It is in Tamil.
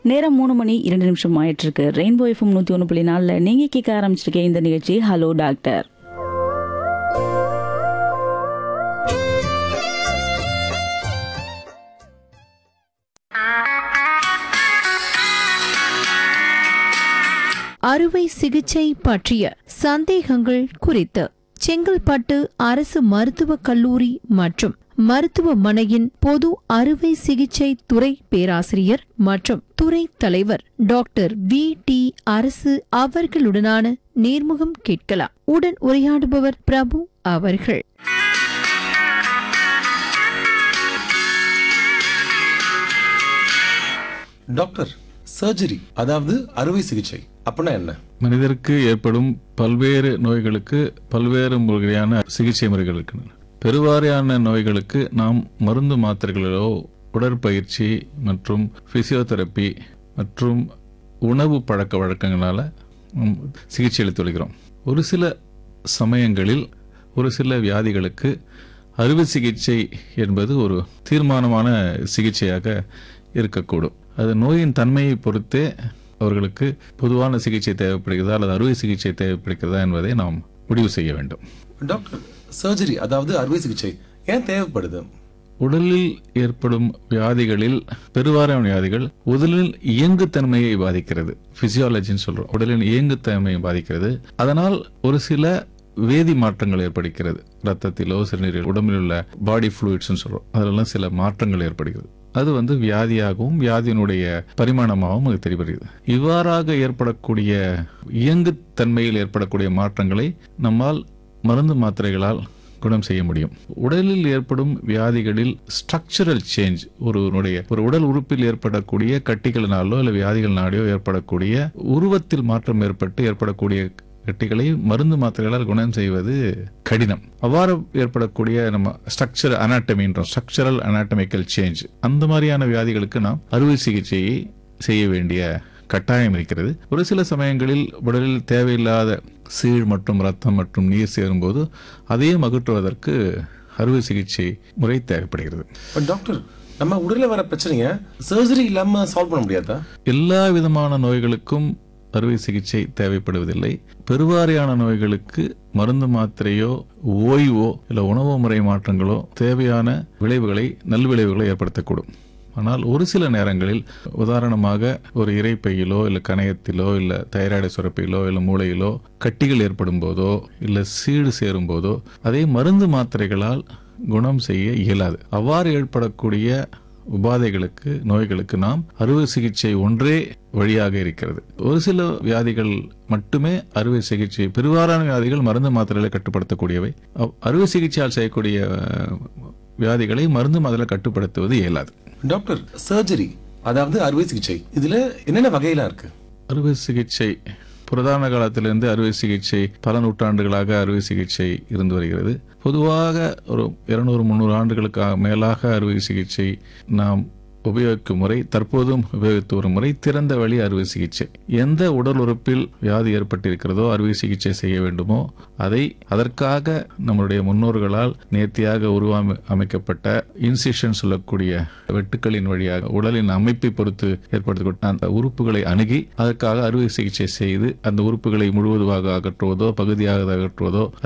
நேரம் மூணு மணி இரண்டு நிமிஷம் ஆயிட்டு இருக்கு ரெயின்போ எஃப்எம் நூத்தி ஒன்று புள்ளி நாலுல நீங்க கேட்க ஆரம்பிச்சிருக்கேன் இந்த நிகழ்ச்சி ஹலோ டாக்டர் அறுவை சிகிச்சை பற்றிய சந்தேகங்கள் குறித்து செங்கல்பட்டு அரசு மருத்துவக் கல்லூரி மற்றும் மருத்துவமனையின் பொது அறுவை சிகிச்சை துறை பேராசிரியர் மற்றும் துறை தலைவர் டாக்டர் வி டி அரசு அவர்களுடனான நேர்முகம் கேட்கலாம் உடன் உரையாடுபவர் பிரபு அவர்கள் டாக்டர் சர்ஜரி அதாவது அறுவை சிகிச்சை அப்படின்னா என்ன மனிதருக்கு ஏற்படும் பல்வேறு நோய்களுக்கு பல்வேறு முறையான சிகிச்சை முறைகள் இருக்கின்றன பெருவாரியான நோய்களுக்கு நாம் மருந்து மாத்திரைகளிலோ உடற்பயிற்சி மற்றும் பிசியோதெரப்பி மற்றும் உணவு பழக்க வழக்கங்களால நாம் சிகிச்சை அளித்து வருகிறோம் ஒரு சில சமயங்களில் ஒரு சில வியாதிகளுக்கு அறுவை சிகிச்சை என்பது ஒரு தீர்மானமான சிகிச்சையாக இருக்கக்கூடும் அது நோயின் தன்மையை பொறுத்தே அவர்களுக்கு பொதுவான சிகிச்சை தேவைப்படுகிறதா அல்லது அறுவை சிகிச்சை தேவைப்படுகிறதா என்பதை நாம் முடிவு செய்ய வேண்டும் டாக்டர் சர்ஜரி அதாவது அறுவை சிகிச்சை ஏன் தேவைப்படுது உடலில் ஏற்படும் வியாதிகளில் பெருவாரியான வியாதிகள் உடலில் இயங்குத்தன்மையை பாதிக்கிறது பிசியாலஜின்னு சொல்றோம் உடலின் இயங்குத்தன்மையை பாதிக்கிறது அதனால் ஒரு சில வேதி மாற்றங்கள் ஏற்படுகிறது ரத்தத்திலோ சிறுநீரில் உடம்பில் உள்ள பாடி ஃப்ளூயிட்ஸ்னு சொல்றோம் அதிலெல்லாம் சில மாற்றங்கள் ஏற்படுகிறது அது வந்து வியாதியாகவும் வியாதியினுடைய பரிமாணமாகவும் அது தெரிகிறது இவ்வாறாக ஏற்படக்கூடிய இயங்குத்தன்மையில் ஏற்படக்கூடிய மாற்றங்களை நம்மால் மருந்து மாத்திரைகளால் குணம் செய்ய முடியும் உடலில் ஏற்படும் வியாதிகளில் ஸ்ட்ரக்சரல் சேஞ்ச் ஒருவனுடைய ஒரு உடல் உறுப்பில் ஏற்படக்கூடிய கட்டிகளினாலோ இல்லை வியாதிகளினாலோ ஏற்படக்கூடிய உருவத்தில் மாற்றம் ஏற்பட்டு ஏற்படக்கூடிய கட்டிகளை மருந்து மாத்திரைகளால் குணம் செய்வது கடினம் அவ்வாறு ஏற்படக்கூடிய நம்ம ஸ்ட்ரக்சர் அனாட்டமின்றோம் ஸ்ட்ரக்சரல் அனாட்டமிக்கல் சேஞ்ச் அந்த மாதிரியான வியாதிகளுக்கு நாம் அறுவை சிகிச்சையை செய்ய வேண்டிய கட்டாயம் இருக்கிறது ஒரு சில சமயங்களில் உடலில் தேவையில்லாத சீழ் மற்றும் ரத்தம் மற்றும் நீர் சேரும்போது அதையும் அகற்றுவதற்கு அறுவை சிகிச்சை முறை தேவைப்படுகிறது பட் டாக்டர் நம்ம உடல்ல வர பிரச்சனைய சர்ஜரி இல்லாம சால்வ் பண்ண முடியாதா எல்லா விதமான நோய்களுக்கும் அறுவை சிகிச்சை தேவைப்படுவதில்லை பெருவாரியான நோய்களுக்கு மருந்து மாத்திரையோ ஓய்வோ இல்ல உணவு முறை மாற்றங்களோ தேவையான விளைவுகளை நல்விளைவுகளை ஏற்படுத்தக்கூடும் ஆனால் ஒரு சில நேரங்களில் உதாரணமாக ஒரு இறைப்பையிலோ இல்ல கணையத்திலோ இல்ல தைராய்டு சுரப்பிலோ இல்ல மூளையிலோ கட்டிகள் ஏற்படும் போதோ இல்ல சீடு சேரும் போதோ அதை மருந்து மாத்திரைகளால் குணம் செய்ய இயலாது அவ்வாறு ஏற்படக்கூடிய உபாதைகளுக்கு நோய்களுக்கு நாம் அறுவை சிகிச்சை ஒன்றே வழியாக இருக்கிறது ஒரு சில வியாதிகள் மட்டுமே அறுவை சிகிச்சை பெருவாரான வியாதிகள் மருந்து மாத்திரைகளை கட்டுப்படுத்தக்கூடியவை அவ்- அறுவை சிகிச்சையால் செய்யக்கூடிய அஹ், வியாதிகளை மருந்து மாத்திரை கட்டுப்படுத்துவது இயலாது டாக்டர் சர்ஜரி அதாவது அறுவை சிகிச்சை இதுல என்னென்ன வகையெல்லாம் இருக்கு அறுவை சிகிச்சை புரதான காலத்திலிருந்து அறுவை சிகிச்சை பல நூற்றாண்டுகளாக அறுவை சிகிச்சை இருந்து வருகிறது பொதுவாக ஒரு இருநூறு முந்நூறு ஆண்டுகளுக்கு மேலாக அறுவை சிகிச்சை நாம் உபயோகிக்கும் முறை தற்போதும் உபயோகித்து வரும் முறை திறந்த வழி அறுவை சிகிச்சை எந்த உடல் உறுப்பில் வியாதி ஏற்பட்டிருக்கிறதோ அறுவை சிகிச்சை செய்ய வேண்டுமோ அதை அதற்காக நம்முடைய முன்னோர்களால் நேர்த்தியாக உருவாம அமைக்கப்பட்ட இன்சிஷன் சொல்லக்கூடிய வெட்டுக்களின் வழியாக உடலின் அமைப்பை பொறுத்து ஏற்படுத்தப்பட்ட அந்த உறுப்புகளை அணுகி அதற்காக அறுவை சிகிச்சை செய்து அந்த உறுப்புகளை முழுவதுமாக அகற்றுவதோ பகுதியாக அகற்றுவதோ